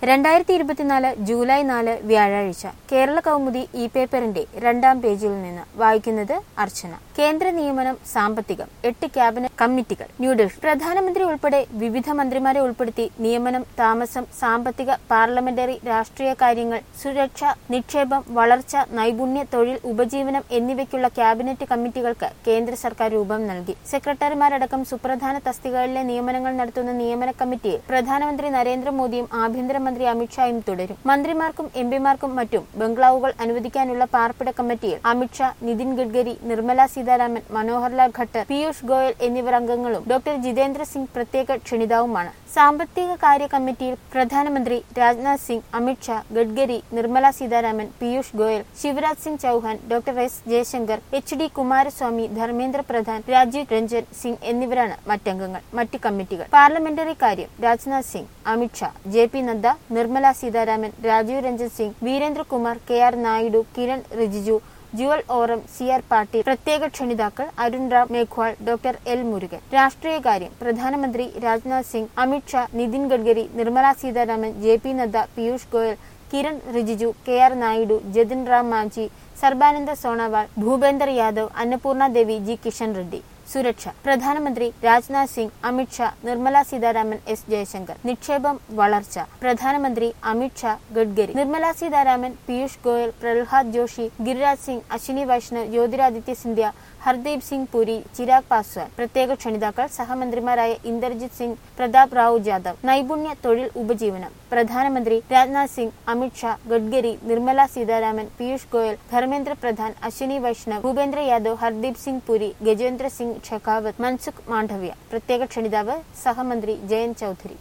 രണ്ടായിരത്തി ഇരുപത്തിനാല് ജൂലൈ നാല് വ്യാഴാഴ്ച കേരള കൗമുദി ഇ പേപ്പറിന്റെ രണ്ടാം പേജിൽ നിന്ന് വായിക്കുന്നത് അർച്ചന കേന്ദ്ര നിയമനം സാമ്പത്തികം എട്ട് ക്യാബിനറ്റ് കമ്മിറ്റികൾ ന്യൂഡൽഹി പ്രധാനമന്ത്രി ഉൾപ്പെടെ വിവിധ മന്ത്രിമാരെ ഉൾപ്പെടുത്തി നിയമനം താമസം സാമ്പത്തിക പാർലമെന്ററി രാഷ്ട്രീയ കാര്യങ്ങൾ സുരക്ഷ നിക്ഷേപം വളർച്ച നൈപുണ്യ തൊഴിൽ ഉപജീവനം എന്നിവയ്ക്കുള്ള ക്യാബിനറ്റ് കമ്മിറ്റികൾക്ക് കേന്ദ്ര സർക്കാർ രൂപം നൽകി സെക്രട്ടറിമാരടക്കം സുപ്രധാന തസ്തികകളിലെ നിയമനങ്ങൾ നടത്തുന്ന നിയമന കമ്മിറ്റിയിൽ പ്രധാനമന്ത്രി നരേന്ദ്രമോദിയും ആഭ്യന്തരമന്ത്രി അമിത്ഷായും തുടരും മന്ത്രിമാർക്കും എംപിമാർക്കും മറ്റും ബംഗ്ലാവുകൾ അനുവദിക്കാനുള്ള പാർപ്പിട കമ്മിറ്റിയിൽ അമിത്ഷാ നിതിൻ ഗഡ്കരി നിർമ്മല സീതാരാമൻ മനോഹർലാൽ ഖട്ടർ പീയൂഷ് ഗോയൽ എന്നിവർ അംഗങ്ങളും ഡോക്ടർ ജിതേന്ദ്ര സിംഗ് പ്രത്യേക ക്ഷണിതാവുമാണ് സാമ്പത്തിക കാര്യ കമ്മിറ്റിയിൽ പ്രധാനമന്ത്രി Rajnath Singh Amit Shah Gadkari Nirmala Sitharaman Piyush Goyal Shivraj Singh Chouhan doctor S Jaishankar H D Kumaraswamy Dharmendra Pradhan Rajiv Ranjan Singh എന്നിവരാണ് മറ്റംഗങ്ങൾ മറ്റ് കമ്മിറ്റികൾ പാർലമെന്ററി കാര്യം Rajnath Singh Amit Shah J P Nadda Nirmala Sitharaman Rajiv Ranjan Singh Virendra Kumar K R Naidu Kiren Rijiju Jual Oram C R Patil പ്രത്യേക ക്ഷണിതാക്കൾ അരുൺ റാം മേഘ്വാൾ ഡോക്ടർ എൽ മുരുകൻ രാഷ്ട്രീയകാര്യം പ്രധാനമന്ത്രി Rajnath Singh Amit Shah Nitin Gadkari Nirmala Sitharaman J P Nadda Piyush Goyal Kiren Rijiju K R Naidu Jitan Ram Manjhi Sarbananda Sonowal Bhupender Yadav Annapurna Devi G Kishan Reddy സുരക്ഷ പ്രധാനമന്ത്രി രാജ്നാഥ് സിംഗ് അമിത്ഷാ നിർമ്മല സീതാരാമൻ എസ് ജയശങ്കർ നിക്ഷേപം വളർച്ച പ്രധാനമന്ത്രി അമിത്ഷാ ഗഡ്കരി നിർമ്മല സീതാരാമൻ പീയൂഷ് ഗോയൽ പ്രഹ്ലാദ് ജോഷി ഗിരിരാജ് സിംഗ് അശ്വിനി വൈഷ്ണവ് ജ്യോതിരാദിത്യ സിന്ധ്യ ഹർദീപ് സിംഗ് പുരി ചിരാഗ് പാസ്വാൻ പ്രത്യേക ക്ഷണിതാക്കൾ സഹമന്ത്രിമാരായ ഇന്ദർജിത് സിംഗ് പ്രതാപ് റാവു ജാദവ് നൈപുണ്യ തൊഴിൽ ഉപജീവനം പ്രധാനമന്ത്രി രാജ്നാഥ് സിംഗ് അമിത്ഷാ ഗഡ്കരി നിർമ്മല സീതാരാമൻ പീയൂഷ് ഗോയൽ ധർമ്മേന്ദ്ര പ്രധാൻ അശ്വിനി വൈഷ്ണവ് ഭൂപേന്ദ്ര യാദവ് ഹർദീപ് സിംഗ് പുരി ഗജേന്ദ്ര സിംഗ് ഷെഖാവത്ത് മൻസുഖ് മാണ്ഡവ്യ പ്രത്യേക ക്ഷണിതാവ് സഹമന്ത്രി ജയന്ത് ചൌധരി